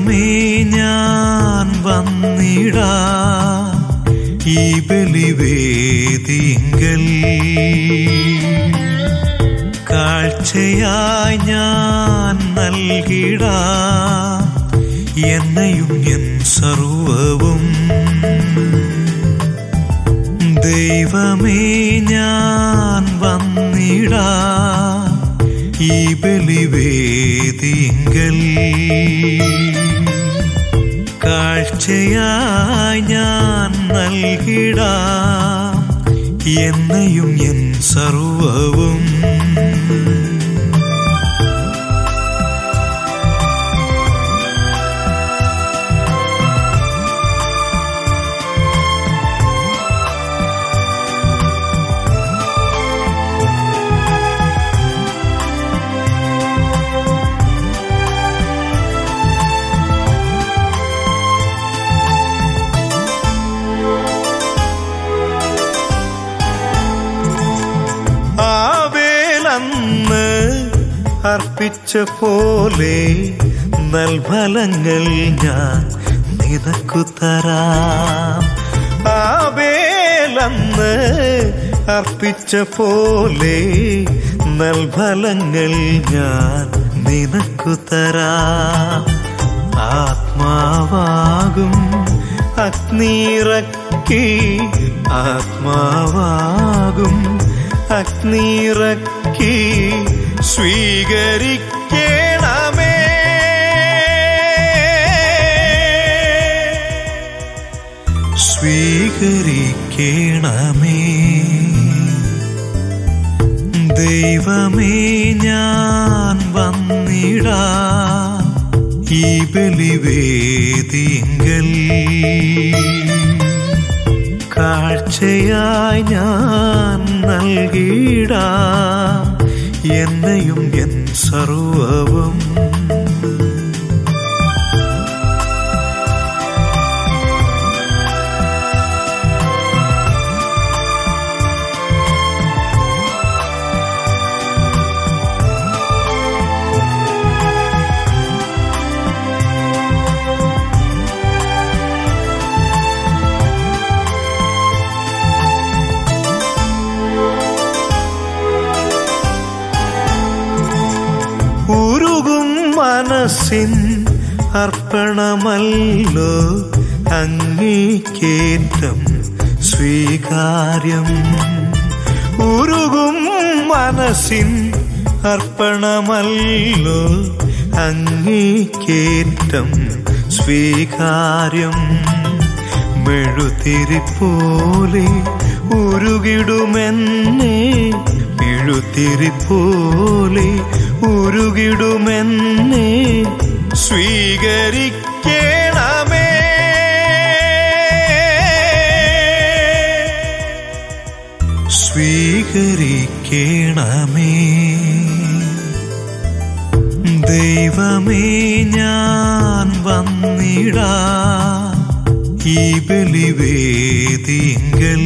ദൈവമേ ഞാൻ വന്നിടാ ഈ ബലിവേദിങ്കൽ കാഴ്ചയായി ഞാൻ നൽകിടാ എന്നെയും എൻ സർവവും ദൈവമേ ഞാൻ വന്നിടാ ഈ ബലിവേദിങ്കൽ കാഴ്ചയായി ഞാൻ നൽകിടാ എന്നെയും എൻ സർവവും ആവേലന്ന് അർപ്പിച്ച പോലെ നൽഫലങ്ങൾ ഞാൻ നിനക്കു തരാം ആവേലന്ന് അർപ്പിച്ച പോലെ നൽഫലങ്ങൾ ഞാൻ നിനക്കു തരാം ആത്മാവാകും അഗ്നിറക്കി ആത്മാവാകും അഗ്നിറക്കി സ്വീകരിക്കണമേ സ്വീകരിക്കണമേ ദൈവമേ ഞാൻ വന്നിടാ ഈ ബലിവേദിങ്കൽ കാഴ്ചയായി ഞാൻ നൽകിടാ എന്നെയും എൻ സർവവും ഉരുകും മനസ്സിൻ അർപ്പണമല്ലോ അങ്ങേക്കേറ്റം സ്വീകാര്യം ഉരുകും മനസ്സിൻ അർപ്പണമല്ലോ അങ്ങേക്കേറ്റം സ്വീകാര്യം മെഴുതിരി പോലെ ഉരുകിടുമെന്നെ മെഴുതിരി പോലെ ഉരുകിടുമെന്നെ സ്വീകരിക്കണമേ സ്വീകരിക്കണമേ ദൈവമേ ഞാൻ വന്നിടാ ഈ ബലിവേദിങ്കൽ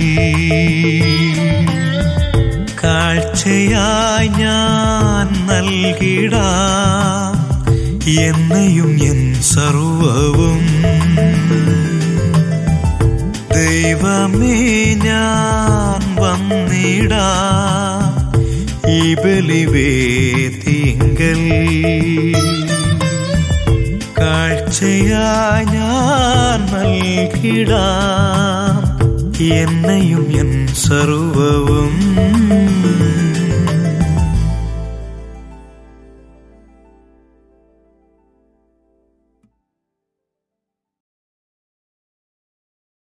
കാഴ്ചയായി ഞാൻ നൽകിടാ എന്നെയും എൻ സർവവും ദൈവമേ ഞാൻ വന്നിടാ ഈ ബലിവേദിങ്കൽ കാഴ്ചയായി ഞാൻ നൽകിടാം എന്നെയും എൻ സർവവും